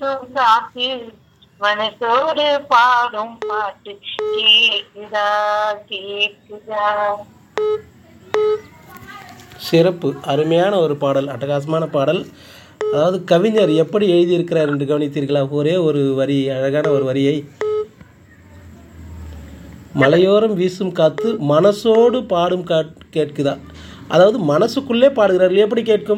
பூங்காத்து மனசோடு பாடும் பாட்டு கேக்குதா கேக்குதா சிறப்பு அருமையான ஒரு பாடல் அட்டகாசமான பாடல் அதாவது கவிஞர் எப்படி எழுதியிருக்கிறார் என்று கவனித்தீர்களா ஒரே ஒரு வரி அழகான ஒரு வரியை மலையோரம் வீசும் காத்து மனசோடு பாடும் காட் கேட்குதா அதாவது மனசுக்குள்ளே பாடுகிறார்கள் எப்படி கேட்கும்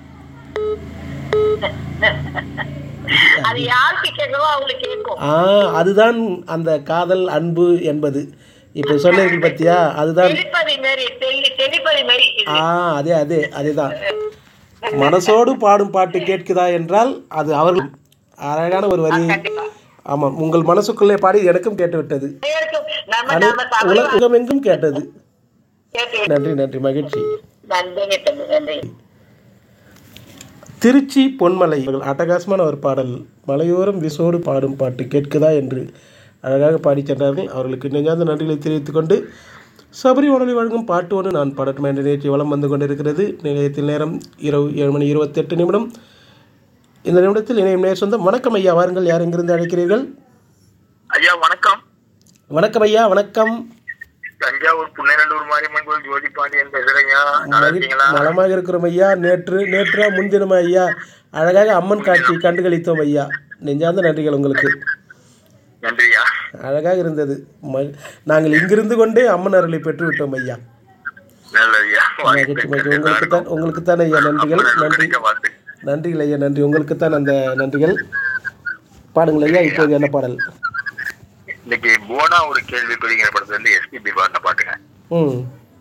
அது யாருக்கு கேட்கவோ அவங்களுக்கு கேட்கும் ஆ அதுதான் அந்த காதல் அன்பு என்பது இப்போ சொன்னீர்கள் பத்தியா அதுதான் தெளிப்பதி மாரி தெளி தெளிப்பதி மாரி இது. ஆ அதே அதே அதேதான் மனசோடு பாடும் பாட்டு கேட்குதா என்றால் அது அவர்கள் அழகான ஒரு வரி கண்டிப்பா ஆமாம் உங்கள் மனசுக்குள்ளே பாடி எனக்கும் கேட்டு விட்டது அனைவருக்கும் நம்ம அனு நம்ம தமிழ் உலகம் எங்கும் கேட்டது கேட்டு நன்றி நன்றி மகிழ்ச்சி நன்றிங்க தம்பி நன்றி திருச்சி பொன்மலை இவர்கள் அட்டகாசமான ஒரு பாடல் மலையோரம் விசோடு பாடும் பாட்டு கேட்குதா என்று அழகாக பாடிச் சென்றார்கள் அவர்களுக்கு நெஞ்சார்ந்த நன்றிகளை தெரிவித்துக் கொண்டு சபரி உணவை வழங்கும் பாட்டு ஒன்று நான் பாடட்டும் என்ற நிகழ்ச்சி வளம் வந்து கொண்டிருக்கிறது நிலையத்தில் நேரம் இரவு ஏழு மணி இருபத்தெட்டு நிமிடம் இந்த நிமிடத்தில் இணையும் நேர் சொந்தம் வணக்கம் ஐயா வாருங்கள் யார் எங்கிருந்து அழைக்கிறீர்கள் ஐயா வணக்கம் வணக்கம் ஐயா வணக்கம் தஞ்சாவூர் புன்னநல்லூர் மாரியம்மன் கோயில் ஜோதி பாண்டியன் பேசுறேங்க நல்லா இருக்கீங்களா நலமாக இருக்கிறோம் ஐயா நேற்று நேற்றா முன்தினமா ஐயா அழகாக அம்மன் காட்சி கண்டுகளித்தோம் ஐயா நெஞ்சார்ந்த நன்றிகள் உங்களுக்கு நன்றியா அழகாக இருந்தது ம- நாங்கள் இங்கிருந்து கொண்டே அம்மன் அருளை பெற்று விட்டோம் ஐயா நல்லதுயா மகிழ்ச்சி மகிழ்ச்சி உங்களுக்கு தான் உங்களுக்கு தான் ஐயா நன்றிகள் நன்றி வாழ்த்து நன்றிகள் ஐயா நன்றி உங்களுக்கு தான் அந்த நன்றிகள் பாடுங்கள் ஐயா இப்போது என்ன பாடல் இன்னைக்கு போனா ஒரு கேள்வி குறிங்கிற படத்துல இருந்து எஸ்பிபி பாடின பாட்டுங்க ம்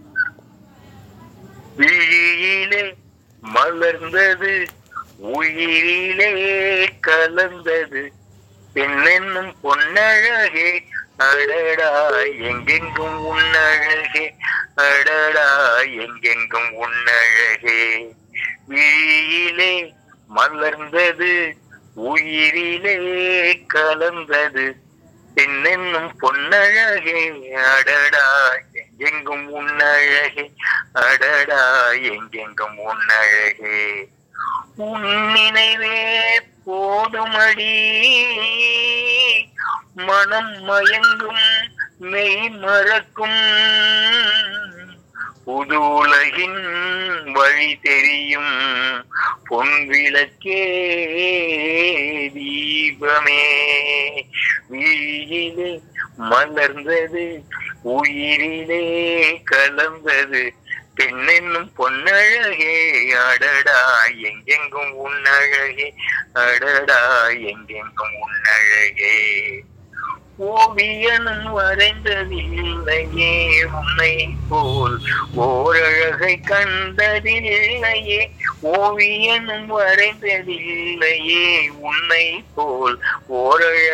விழியிலே மலர்ந்தது உயிரிலே கலந்தது பெண்ணென்னும் பொன்னழகே அடடா எங்கெங்கும் உன்னழகே அடடா எங்கெங்கும் உன்னழகே விழியிலே மலர்ந்தது உயிரிலே கலந்தது பெண்ணென்னும் பொன்னழகே அடடா எங்கெங்கும் உன்னழகே அடடா எங்கெங்கும் உன்னழகே உன் நினைவே போதுமடி மனம் மயங்கும் மெய் மறக்கும் புது உலகின் வழி தெரியும் பொன் விளக்கே தீபமே விழியிலே மலர்ந்தது உயிரிலே கலந்தது பெண்ணென்னும் பொன்னழகே அடடா எங்கெங்கும் உன்னழகே அடடா எங்கெங்கும் உன்னழகே ஓவியனும் வரைந்ததில்லையே உன்னை போல் ஓரழகை கண்டதில்லையே ஓவியனும் வரைந்ததில்லையே உன்னை போல் ஓரழ